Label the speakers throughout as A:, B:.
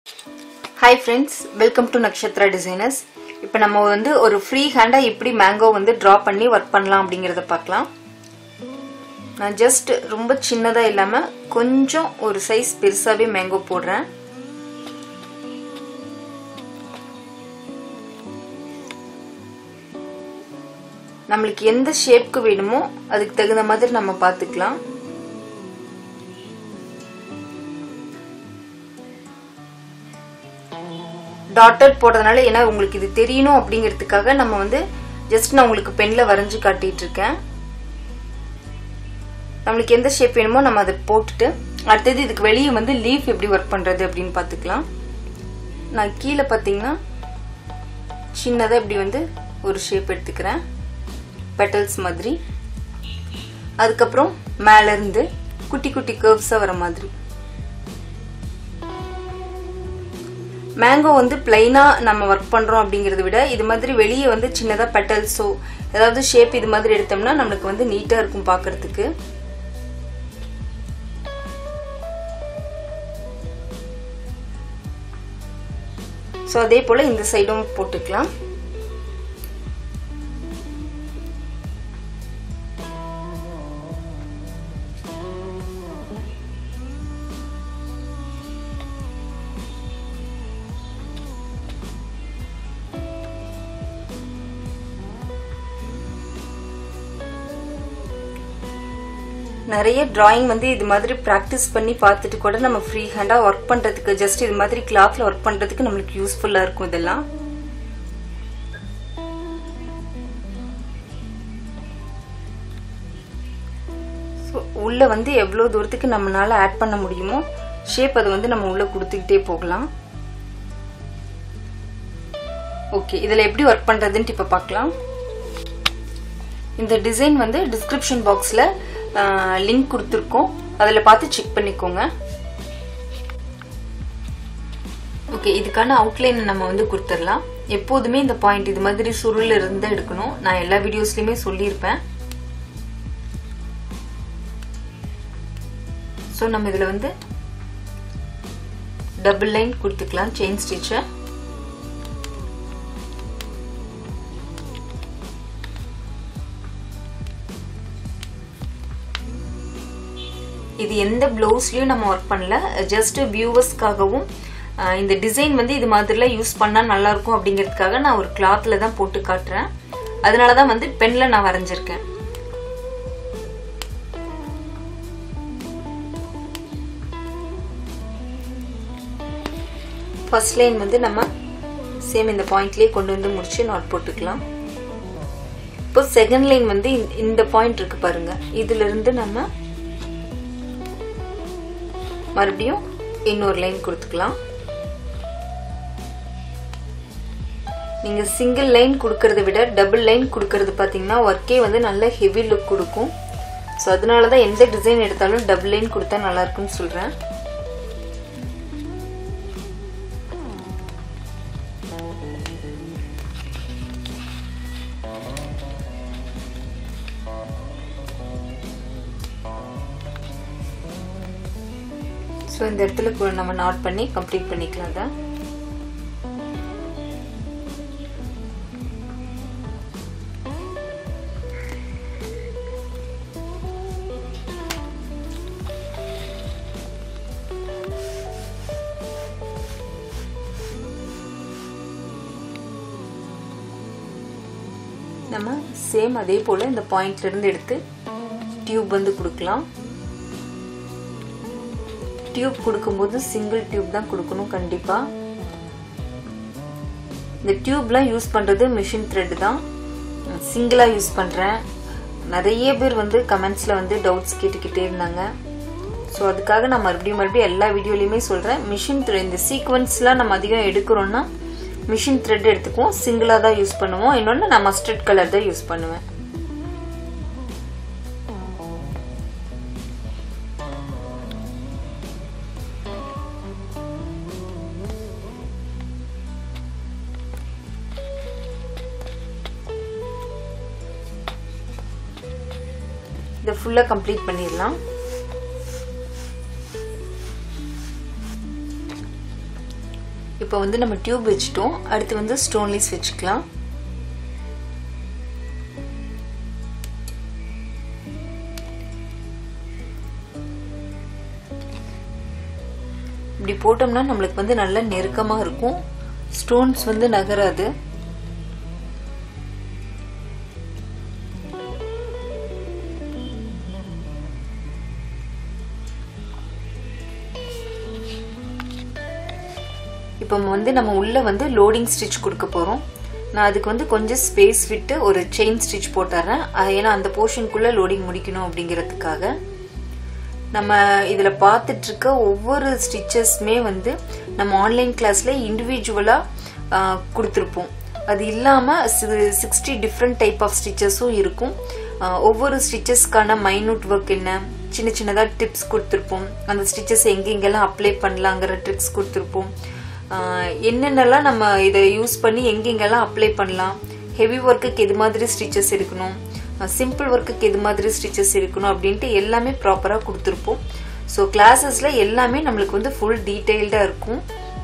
A: hi friends welcome to Nakshatra designers இப்போ நம்ம வந்து ஒரு ஃப்ரீ ஹேண்டாக எப்படி மேங்கோ வந்து ட்ரா பண்ணி ஒர்க் பண்ணலாம் அப்படிங்கிறத பார்க்கலாம் நான் ஜஸ்ட் ரொம்ப சின்னதாக இல்லாமல் கொஞ்சம் ஒரு சைஸ் பெருசாகவே மேங்கோ போடுறேன் நம்மளுக்கு எந்த ஷேப்க்கு வேணுமோ அதுக்கு தகுந்த மாதிரி நம்ம பார்த்துக்கலாம் டாட்டட் போடுறதுனால ஏன்னா உங்களுக்கு இது தெரியணும் அப்படிங்கிறதுக்காக நம்ம வந்து ஜஸ்ட் நான் உங்களுக்கு பென்ல வரைஞ்சு காட்டிட்டு இருக்கேன் நம்மளுக்கு எந்த ஷேப் வேணுமோ நம்ம அதை போட்டுட்டு அடுத்தது இதுக்கு வெளியே வந்து லீஃப் எப்படி ஒர்க் பண்றது அப்படின்னு பார்த்துக்கலாம் நான் கீழே பார்த்தீங்கன்னா சின்னதாக இப்படி வந்து ஒரு ஷேப் எடுத்துக்கிறேன் பெட்டல்ஸ் மாதிரி அதுக்கப்புறம் மேலேருந்து குட்டி குட்டி கர்வ்ஸாக வர மாதிரி மேங்கோ வந்து பிளைனாக நம்ம ஒர்க் பண்ணுறோம் அப்படிங்கிறத விட இது மாதிரி வெளியே வந்து சின்னதாக பெட்டல்ஸோ ஏதாவது ஷேப் இது மாதிரி எடுத்தோம்னா நம்மளுக்கு வந்து நீட்டாக இருக்கும் பார்க்கறதுக்கு ஸோ அதே போல் இந்த சைடும் போட்டுக்கலாம் நிறைய டிராயிங் வந்து இது மாதிரி ப்ராக்டிஸ் பண்ணி பார்த்துட்டு கூட நம்ம ஃப்ரீ ஹேண்டாக ஒர்க் பண்ணுறதுக்கு ஜஸ்ட் இது மாதிரி கிளாத்தில் ஒர்க் பண்ணுறதுக்கு நம்மளுக்கு யூஸ்ஃபுல்லாக இருக்கும் இதெல்லாம் ஸோ உள்ளே வந்து எவ்வளோ தூரத்துக்கு நம்மளால ஆட் பண்ண முடியுமோ ஷேப் அதை வந்து நம்ம உள்ளே கொடுத்துக்கிட்டே போகலாம் ஓகே இதில் எப்படி ஒர்க் பண்ணுறதுன்ட்டு இப்போ பார்க்கலாம் இந்த டிசைன் வந்து டிஸ்கிரிப்ஷன் பாக்ஸில் லிங்க் கொடுத்துருக்கோம் அதில் பார்த்து செக் பண்ணிக்கோங்க ஓகே இதுக்கான அவுட்லைன் நம்ம வந்து கொடுத்துடலாம் எப்போதுமே இந்த பாயிண்ட் இது மாதிரி சுருள் இருந்தால் எடுக்கணும் நான் எல்லா வீடியோஸ்லையுமே சொல்லியிருப்பேன் ஸோ நம்ம இதில் வந்து டபுள் லைன் கொடுத்துக்கலாம் செயின் ஸ்டிச்சை இது எந்த பிளவுஸ்லயும் நம்ம ஒர்க் பண்ணல ஜஸ்ட் வியூவர்ஸ்க்காகவும் இந்த டிசைன் வந்து இது மாதிரிலாம் யூஸ் பண்ணா நல்லா இருக்கும் அப்படிங்கிறதுக்காக நான் ஒரு கிளாத்ல தான் போட்டு காட்டுறேன் அதனாலதான் வந்து பென்ல நான் வரைஞ்சிருக்கேன் ஃபர்ஸ்ட் லைன் வந்து நம்ம சேம் இந்த பாயிண்ட்லயே கொண்டு வந்து முடிச்சு நாட் போட்டுக்கலாம் இப்போ செகண்ட் லைன் வந்து இந்த பாயிண்ட் இருக்கு பாருங்க இதுல இருந்து நம்ம மறுபடியும் இன்னொரு லைன் கொடுத்துக்கலாம் நீங்க சிங்கிள் லைன் கொடுக்கறத விட டபுள் லைன் கொடுக்கறது பாத்தீங்கன்னா ஒர்க்கே வந்து நல்ல ஹெவி லுக் கொடுக்கும் ஸோ அதனால தான் எந்த டிசைன் எடுத்தாலும் டபுள் லைன் கொடுத்தா நல்லா இருக்கும்னு சொல்றேன் ஸோ இந்த இடத்துல நம்ம நாட் பண்ணி கம்ப்ளீட் பண்ணிக்கலாம் தான் நம்ம சேம் அதே போல் இந்த பாயிண்ட்ல இருந்து எடுத்து டியூப் வந்து கொடுக்கலாம் டியூப் கொடுக்கும்போது சிங்கிள் டியூப் தான் கொடுக்கணும் கண்டிப்பா இந்த டியூப்லாம் யூஸ் பண்றது மிஷின் த்ரெட் தான் சிங்கிளா யூஸ் பண்றேன் நிறைய பேர் வந்து கமெண்ட்ஸ்ல வந்து டவுட்ஸ் கேட்டுக்கிட்டே இருந்தாங்க ஸோ அதுக்காக நான் மறுபடியும் மறுபடியும் எல்லா வீடியோலையுமே சொல்றேன் மிஷின் த்ரெட் இந்த சீக்வன்ஸ்லாம் நம்ம அதிகம் எடுக்கிறோம்னா மிஷின் த்ரெட் எடுத்துக்குவோம் சிங்கிளாக தான் யூஸ் பண்ணுவோம் இன்னொன்று நான் மஸ்டர்ட் கலர் தான் யூஸ் பண்ணுவேன் இதை ஃபுல்லாக கம்ப்ளீட் பண்ணிடலாம் இப்போ வந்து நம்ம டியூப் வச்சுட்டோம் அடுத்து வந்து ஸ்டோன்லீஸ் வச்சுக்கலாம் இப்படி போட்டோம்னா நம்மளுக்கு வந்து நல்ல நெருக்கமாக இருக்கும் ஸ்டோன்ஸ் வந்து நகராது இப்போ வந்து நம்ம உள்ள வந்து லோடிங் ஸ்டிச் கொடுக்க போகிறோம் நான் அதுக்கு வந்து கொஞ்சம் ஸ்பேஸ் விட்டு ஒரு செயின் ஸ்டிச் போட்டுறேன் ஏன்னா அந்த போர்ஷனுக்குள்ளே லோடிங் முடிக்கணும் அப்படிங்கிறதுக்காக நம்ம இதில் பார்த்துட்டு இருக்க ஒவ்வொரு ஸ்டிச்சஸ்மே வந்து நம்ம ஆன்லைன் கிளாஸில் இண்டிவிஜுவலாக கொடுத்துருப்போம் அது இல்லாமல் சிக்ஸ்டி டிஃப்ரெண்ட் டைப் ஆஃப் ஸ்டிச்சஸும் இருக்கும் ஒவ்வொரு ஸ்டிச்சஸ்க்கான மைனூட் ஒர்க் என்ன சின்ன சின்னதாக டிப்ஸ் கொடுத்துருப்போம் அந்த ஸ்டிச்சஸ் எங்கெங்கெல்லாம் அப்ளை பண்ணலாங்கிற ட்ரிக்ஸ் கொடுத்துருப்போம் என்னென்னலாம் நம்ம இதை யூஸ் பண்ணி எங்கெங்கெல்லாம் அப்ளை பண்ணலாம் ஹெவி ஒர்க்குக்கு எது மாதிரி ஸ்டிச்சஸ் இருக்கணும் சிம்பிள் ஒர்க்குக்கு எது மாதிரி ஸ்டிச்சஸ் இருக்கணும் அப்படின்ட்டு எல்லாமே ப்ராப்பராக கொடுத்துருப்போம் ஸோ கிளாஸஸில் எல்லாமே நம்மளுக்கு வந்து ஃபுல் டீட்டெயில்டாக இருக்கும்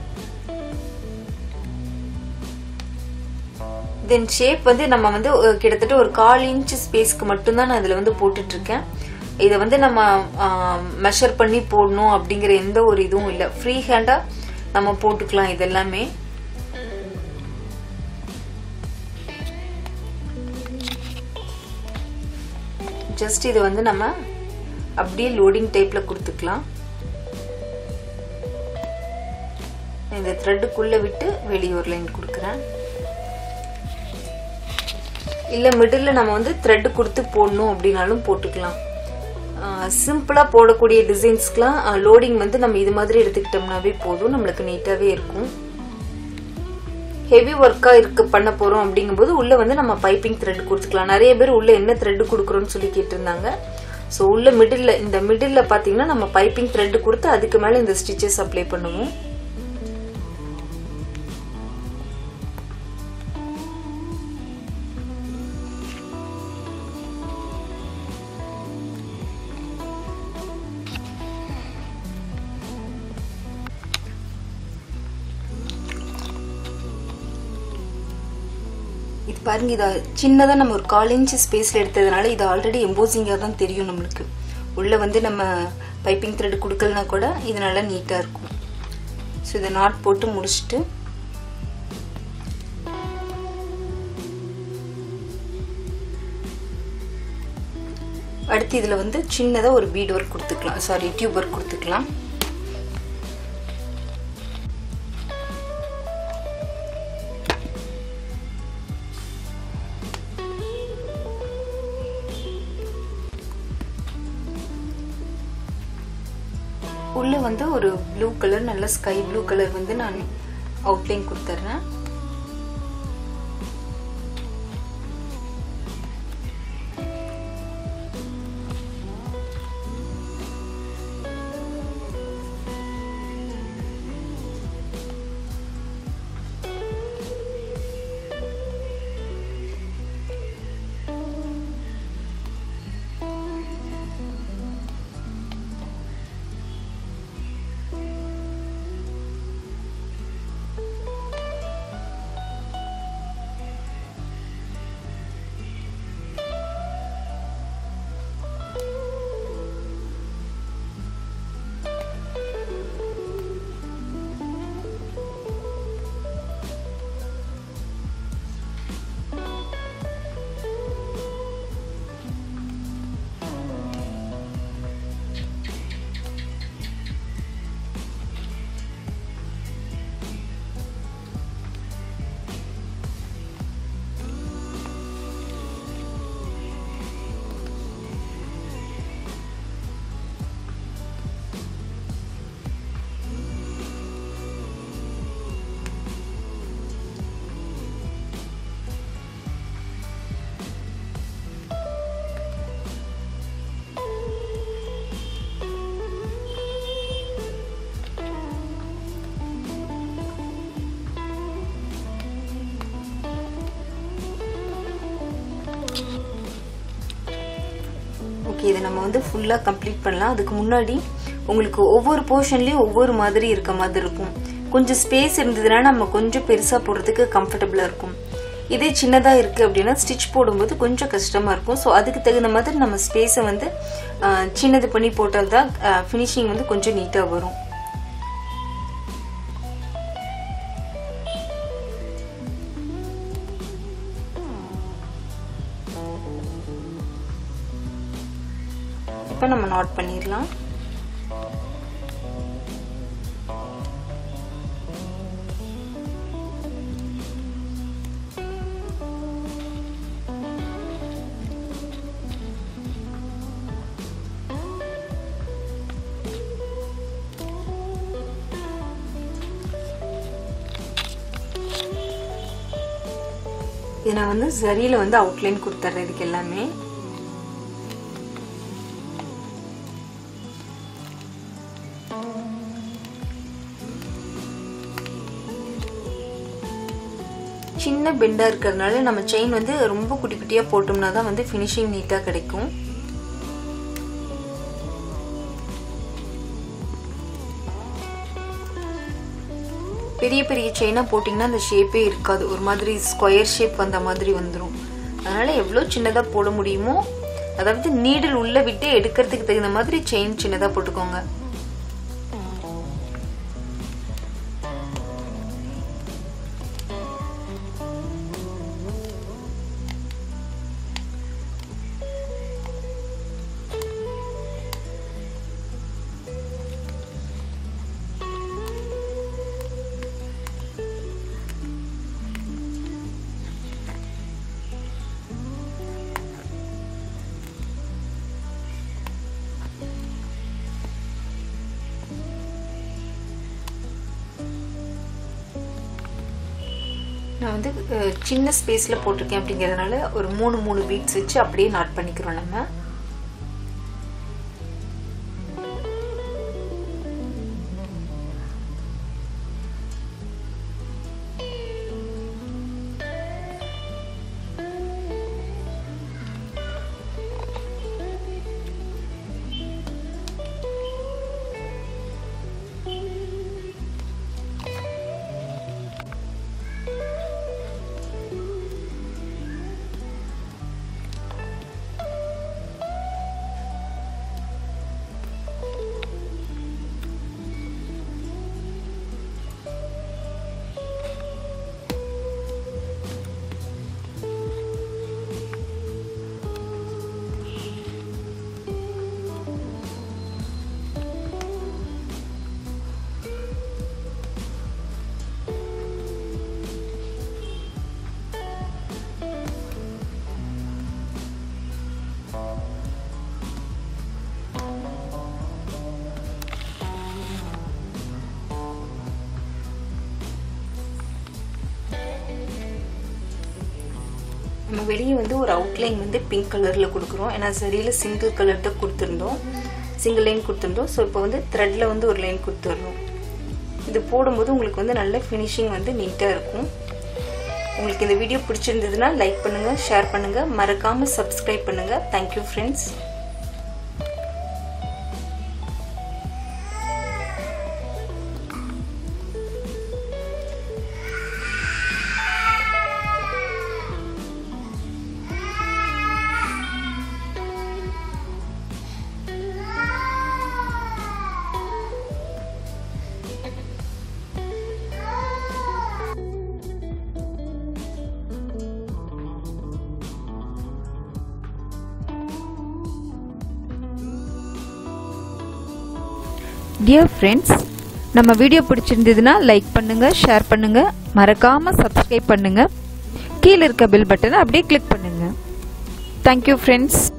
A: தென் ஷேப் வந்து நம்ம வந்து கிட்டத்தட்ட ஒரு கால் இன்ச் ஸ்பேஸ்க்கு மட்டும்தான் நான் இதில் வந்து போட்டுட்ருக்கேன் இதை வந்து நம்ம மெஷர் பண்ணி போடணும் அப்படிங்கிற எந்த ஒரு இதுவும் இல்லை ஃப்ரீ ஹேண்டாக நம்ம போட்டுக்கலாம் இதெல்லாமே ஜஸ்ட் இது வந்து நம்ம அப்படியே லோடிங் டைப்ல கொடுத்துக்கலாம் இந்த த்ரெட்டுக்குள்ள விட்டு வெளியே ஒரு லைன் கொடுக்குறேன் இல்லை மிடில் நம்ம வந்து த்ரெட் கொடுத்து போடணும் அப்படின்னாலும் போட்டுக்கலாம் சிம்பிளாக போடக்கூடிய டிசைன்ஸ்க்கெலாம் லோடிங் வந்து நம்ம இது மாதிரி எடுத்துக்கிட்டோம்னாவே போதும் நம்மளுக்கு நீட்டாகவே இருக்கும் ஹெவி ஒர்க்காக இருக்க பண்ண போகிறோம் அப்படிங்கும்போது உள்ளே வந்து நம்ம பைப்பிங் த்ரெட் கொடுத்துக்கலாம் நிறைய பேர் உள்ளே என்ன த்ரெட் கொடுக்குறோன்னு சொல்லி கேட்டிருந்தாங்க ஸோ உள்ள மிடில் இந்த மிடில் பார்த்தீங்கன்னா நம்ம பைப்பிங் த்ரெட் கொடுத்து அதுக்கு மேலே இந்த ஸ்டிச்சஸ் அப்ளை பண்ணுவோம் இது பாருங்க இதை சின்னதாக நம்ம ஒரு கால் இன்ச் ஸ்பேஸில் எடுத்ததுனால இது ஆல்ரெடி எம்போசிங்காக தான் தெரியும் நம்மளுக்கு உள்ளே வந்து நம்ம பைப்பிங் த்ரெட் கொடுக்கலனா கூட இது நல்லா நீட்டாக இருக்கும் ஸோ இதை நாட் போட்டு முடிச்சுட்டு அடுத்து இதில் வந்து சின்னதாக ஒரு பீட் ஒர்க் கொடுத்துக்கலாம் சாரி டியூப் ஒர்க் கொடுத்துக்கலாம் உள்ள வந்து ஒரு ப்ளூ கலர் நல்ல ஸ்கை ப்ளூ கலர் வந்து நான் அவுட்லைன் கொடுத்துட்றேன் ஓகே இதை நம்ம வந்து ஃபுல்லாக கம்ப்ளீட் பண்ணலாம் அதுக்கு முன்னாடி உங்களுக்கு ஒவ்வொரு போர்ஷன்லேயும் ஒவ்வொரு மாதிரி இருக்க மாதிரி இருக்கும் கொஞ்சம் ஸ்பேஸ் இருந்ததுன்னா நம்ம கொஞ்சம் பெருசாக போடுறதுக்கு கம்ஃபர்டபுளாக இருக்கும் இதே சின்னதாக இருக்குது அப்படின்னா ஸ்டிச் போடும்போது கொஞ்சம் கஷ்டமாக இருக்கும் ஸோ அதுக்கு தகுந்த மாதிரி நம்ம ஸ்பேஸை வந்து சின்னது பண்ணி போட்டால் தான் ஃபினிஷிங் வந்து கொஞ்சம் நீட்டாக வரும் இப்போ நம்ம நாட் பண்ணிடலாம் இது நான் வந்து ஜரியில் வந்து அவுட்லைன் கொடுத்துட்றேன் இதுக்கு எல்லாமே சின்ன பெண்டாக இருக்கிறதுனால நம்ம செயின் வந்து ரொம்ப குட்டி குட்டியாக போட்டோம்னா தான் வந்து ஃபினிஷிங் நீட்டாக கிடைக்கும் பெரிய பெரிய செயினாக போட்டிங்கன்னா அந்த ஷேப்பே இருக்காது ஒரு மாதிரி ஸ்கொயர் ஷேப் வந்த மாதிரி வந்துடும் அதனால் எவ்வளோ சின்னதாக போட முடியுமோ அதாவது நீடில் உள்ளே விட்டு எடுக்கிறதுக்கு தகுந்த மாதிரி செயின் சின்னதாக போட்டுக்கோங்க நான் வந்து சின்ன ஸ்பேஸில் போட்டிருக்கேன் அப்படிங்கிறதுனால ஒரு மூணு மூணு பீட்ஸ் வச்சு அப்படியே நாட் பண்ணிக்கிறோம் நம்ம நம்ம வெளியே வந்து ஒரு அவுட்லைன் வந்து பிங்க் கலரில் கொடுக்குறோம் ஏன்னா சரியில் சிங்கிள் கலர் தான் கொடுத்துருந்தோம் சிங்கிள் லைன் கொடுத்துருந்தோம் ஸோ இப்போ வந்து த்ரெட்டில் வந்து ஒரு லைன் கொடுத்துட்றோம் இது போடும்போது உங்களுக்கு வந்து நல்ல ஃபினிஷிங் வந்து நீட்டாக இருக்கும் உங்களுக்கு இந்த வீடியோ பிடிச்சிருந்ததுன்னா லைக் பண்ணுங்கள் ஷேர் பண்ணுங்கள் மறக்காமல் சப்ஸ்கிரைப் பண்ணுங்கள் தேங்க்யூ ஃப்ரெண்ட்ஸ்
B: டியர் ஃப்ரெண்ட்ஸ் நம்ம வீடியோ பிடிச்சிருந்ததுன்னா லைக் பண்ணுங்க ஷேர் பண்ணுங்க மறக்காம சப்ஸ்கிரைப் பண்ணுங்க கீழே இருக்க பெல் பட்டனை அப்படியே கிளிக் பண்ணுங்க தேங்க்யூ ஃப்ரெண்ட்ஸ்